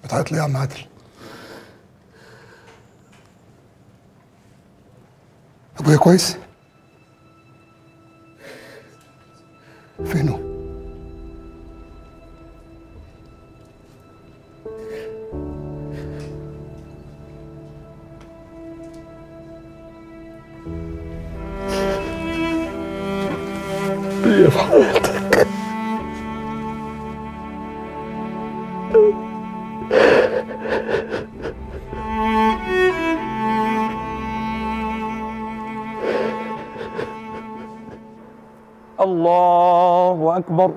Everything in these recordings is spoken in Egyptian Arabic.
بتعيط ليه يا عم عادل ابويا كويس فينه يا في حياتك الله أكبر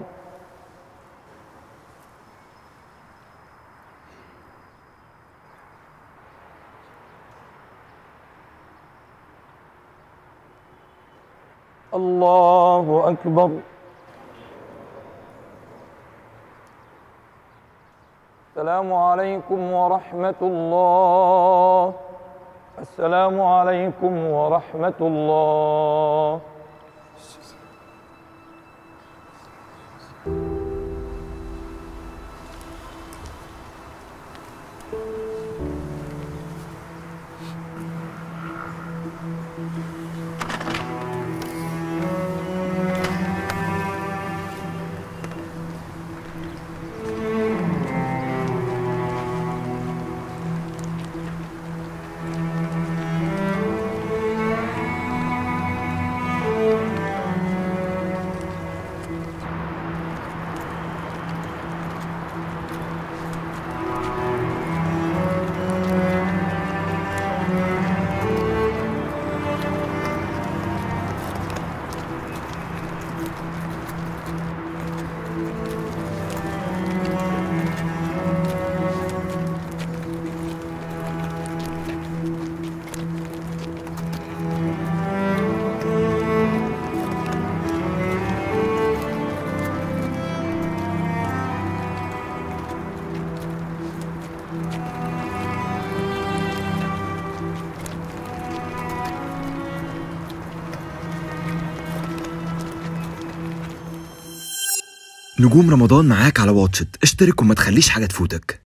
الله أكبر السلام عليكم ورحمة الله السلام عليكم ورحمة الله نجوم رمضان معاك على واتشت اشترك وما تخليش حاجة تفوتك